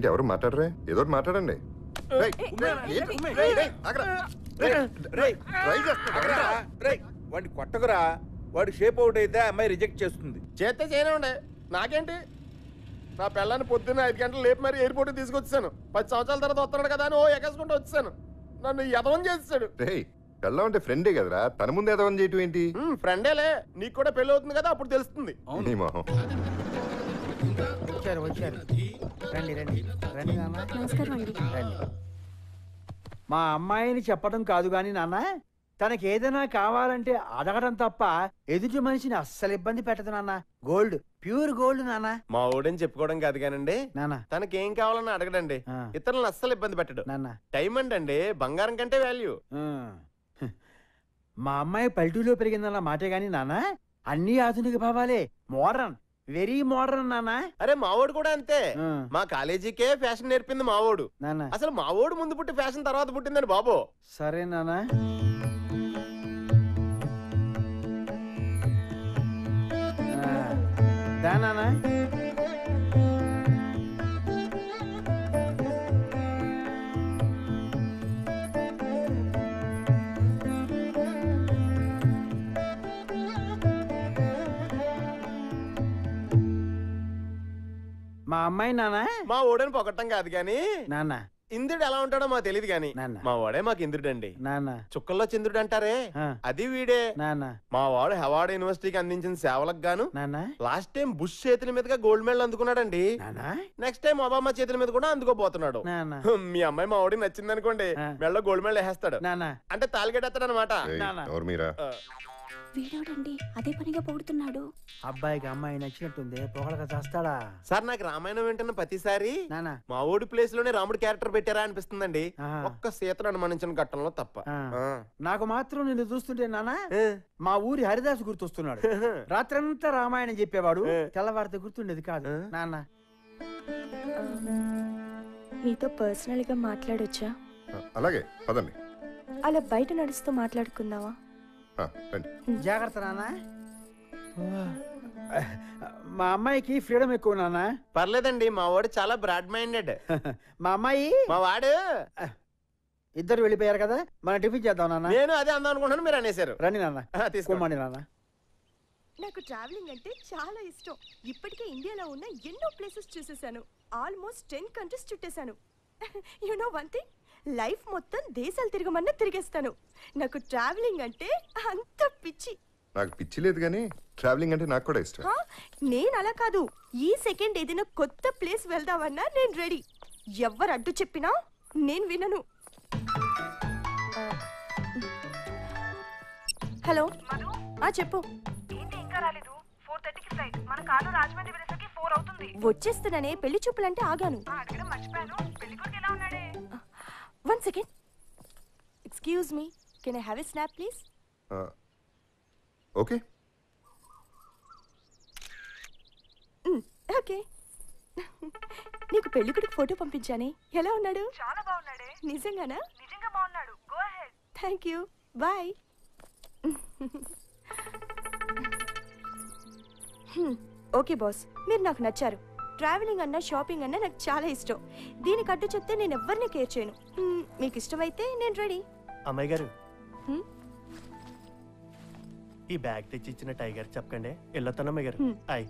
ఏంటి ఎవరు మాట్లాడరే ఏదో ఒకటి మాట్లాడండి రేయ్, ఏంటి? రేయ్, రేయ్, ఆగరా. రేయ్, రేయ్ ట్రై చేస్తున్నా. రేయ్ వాడిని కొట్టకురా వాడి షేప్ అవుట్ అయితే ఆ అమ్మాయి రిజెక్ట్ చేస్తుంది చేస్తే చేయనివ్వండి నాకేంటి నా పిల్లని పొద్దున్న ఐదు గంటలు లేపు మరి ఎయిర్పోర్ట్ తీసుకొచ్చాను పది సంవత్సరాల తర్వాత వస్తున్నాడు కదా అని ఓ ఎగసుకుంటూ వచ్చాను నన్ను యదవం చేసాడు రేయ్ పెళ్ళం అంటే ఫ్రెండే కదరా తన ముందు ఎదవని చేయటం ఏంటి ఫ్రెండేలే నీకు కూడా పెళ్లి అవుతుంది కదా అప్పుడు తెలుస్తుంది నీ మొహం వచ్చారు వచ్చారు రండి రండి రండి నాన్న నమస్కారం అండి రండి మా అమ్మాయిని చెప్పడం కాదు కానీ నాన్న తనకి ఏదైనా కావాలంటే అడగడం తప్ప ఎదుటి మనిషిని అస్సలు ఇబ్బంది పెట్టదు నాన్న గోల్డ్ ప్యూర్ గోల్డ్ నాన్న మా ఓడని చెప్పుకోవడం కాదు కానండి నాన్న తనకి ఏం కావాలని అడగడండి ఆ, ఇతరులను అస్సలు ఇబ్బంది పెట్టడు నాన్న టైం అండి బంగారం కంటే వాల్యూ ఆ. మా అమ్మాయి పల్లెటూరులో పెరిగిందన్న మాటే గాని నాన్న అన్ని ఆధునిక భావాలే మోడర్న్ వెరీ మోడర్న్ నాన్న అరే మావోడు కూడా అంతే ఆ, మా కాలేజీకే ఫ్యాషన్ నేర్పింది మావోడు నాన్న అసలు మావోడు ముందు పుట్టి ఫ్యాషన్ తర్వాత పుట్టిందని బాబు సరే నాన్న ఆ, దా నాన్న మా అమ్మాయి నాన్న మా ఓడని పొగట్టం కాదు కానీ నాన్న ఇంద్రుడు ఎలా ఉంటాడో మాకు తెలియదు కానీ నాన్న మా వాడే మాకు ఇంద్రుడు అండి నాన్న చుక్కల్లో చంద్రుడు అంటారే ఆ, అది వీడే నాన్న మా వాడు హెవార్డ్ యూనివర్సిటీకి అందించిన సేవలకు గాను నాన్న లాస్ట్ టైం బుష్ చేతుల మీదుగా గోల్డ్ మెడల్ అందుకున్నాడండి నాన్న నెక్స్ట్ టైం ఒబామా చేతుల మీద కూడా అందుకోబోతున్నాడు నాన్న మీ అమ్మాయి మా వాడికి నచ్చింది అనుకోండి ఆ. మెడలో గోల్డ్ మెడల్ వేసేస్తాడు నాన్న అంటే తాలిగట్టేస్తాడు అనమాట రేయ్, నాన్న. ఎవరు మీరా వీడోడండి అదే పనిగా పొగుడుతున్నాడు అబ్బాయికి అమ్మాయి నచ్చినట్టుంది పొగలగా చేస్తాడా సార్ నాకు రామాయణం వింటున్న ప్రతిసారి నాన్న మా ఊడి ప్లేస్ లోనే రాముడు క్యారెక్టర్ పెట్టారా అనిపిస్తుందండి ఆహా. ఒక్క సీతను అనుమానించిన ఘట్టంలో తప్ప ఆ. ఆ. నాకు మాత్రం నిన్ను చూస్తుంటే నాన్న ఏ. మా ఊరి హరిదాస్ గుర్తొస్తున్నాడు రాత్రంతా రామాయణం చెప్పేవాడు ఏ. తెల్లవారితే గుర్తుండేది కాదు ఏ. నాన్న మీతో పర్సనల్ గా మాట్లాడొచ్చా ఆ, అలాగే పదండి అలా బయట నడుస్తూ మాట్లాడుకుందామా ఆ, రండి జాగ్రత్త నాన్న మా అమ్మాయికి ఫ్రీడమ్ ఎక్కువ నాన్న పర్లేదండి మా వాడు చాలా బ్రాడ్ మైండెడ్ మా అమ్మాయి మా వాడు ఇద్దరు వెళ్ళిపోయారు కదా మనం టిఫిన్ చేద్దాం నాన్న నేను అదే అందాం అనుకుంటున్నాను మీరు అనేశారు రండి నాన్న ఆ, తీసుకోండి తీసుకోమండి నాన్న నాకు ట్రావెలింగ్ అంటే చాలా ఇష్టం ఇప్పటికే ఇండియాలో ఉన్న ఎన్నో ప్లేసెస్ చూసేసాను ఆల్మోస్ట్ టెన్ కంట్రీస్ చుట్టేశాను you know one thing life మొత్తం దేశాలు తిరగమన్నా తిరిగేస్తాను నాకు ట్రావెలింగ్ అంటే అంత పిచ్చి నాకు పిచ్చి లేదు కానీ ట్రావెలింగ్ అంటే నాకు కూడా ఇష్టం హా? నేను అలా కాదు ఈ సెకండ్ ఏదైనా కొత్త ప్లేస్ వెళ్దామన్నా నేను రెడీ ఎవరు అడ్డు చెప్పినా నేను వినను హలో ఆ చెప్పు ఏంటి ఇంకా రాలేదు ఫోర్ థర్టీకి ఫ్లైట్ మన కారు రాజమండ్రి వెళ్ళేసరికి ఫోర్ అవుతుంది వచ్చేస్తున్నానే పెళ్లి చూపులంటే ఆగాను ఆ, అడగడం మర్చిపోయాను పెళ్లి కొడుకు ఎలా ఉన్నాడే one second excuse me can I have a snap please ఆ, ఓకే ఓకే నీకు పెళ్లి కొడుకు ఫోటో పంపించానే ఎలా ఉన్నాడు చాలా బాగున్నాడే నిజంగానా నిజంగా బాగున్నాడు go ahead thank you bye okay boss మీరు నాకు నచ్చారు ట్రావెలింగ్ అన్నా షాపింగ్ అన్నా నాకు చాలా ఇష్టం దీనికి అడ్డు చెప్తే నేను ఎవరిని కేర్ చేయను Hmm, మీకు ఇష్టమైతే నేను రెడీ అమ్మాయి గారు హ్మ్? ఈ బ్యాగ్ తెచ్చి ఇచ్చిన టైగర్ చెప్పకండి వెళ్ళొస్తాను అమ్మాయి గారు హ్మ్. ఆయ్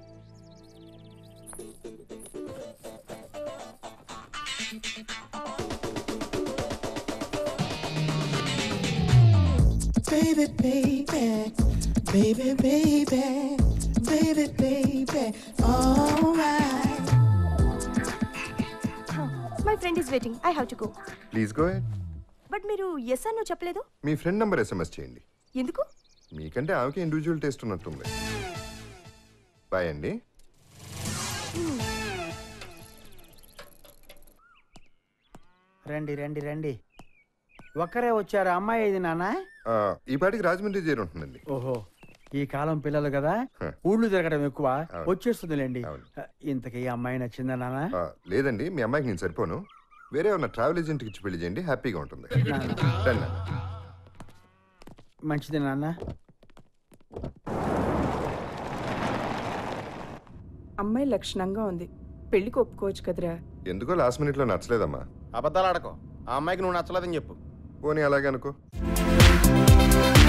Baby, baby, baby, baby, baby, baby, alright. My friend is waiting I have to go please go but మీరు ఎస్ అన్నో చెప్పలేదు మీ ఫ్రెండ్ నంబర్ ఎస్ఎంఎస్ చేయండి ఎందుకు మీకంటే ఆమెకి ఇండివిజువల్ టేస్ట్ ఉన్నట్టుంది బాయ్ అండి రండి రండి రండి ఒక్కరే వచ్చారు అమ్మాయి ఇది నాన్న ఆ, ఈ పాటికి రాజమండ్రి చేరి ఉంటుందండి ఓహో ఈ కాలం పిల్లలు కదా హ. ఊళ్ళు తిరగడం ఎక్కువ అవును. వచ్చేస్తుందిలేండి అవును. ఇంతకీ ఈ అమ్మాయి నచ్చిందా నాన్న ఆ, లేదండి మీ అమ్మాయికి నేను సరిపోను వేరే ఉన్న ట్రావెల్ ఏజెంట్కి ఇచ్చి పెళ్లి చేయండి హ్యాపీగా ఉంటుంది నాన్న రండి నాన్న. మంచిది నాన్న అమ్మాయి లక్షణంగా ఉంది పెళ్లికి ఒప్పుకోవచ్చు కదరా ఎందుకో లాస్ట్ మినిట్లో నచ్చలేదమ్మా అబద్ధాలు ఆడకో ఆ అమ్మాయికి నువ్వు నచ్చలేదని చెప్పు పోనీ అలాగే అనుకో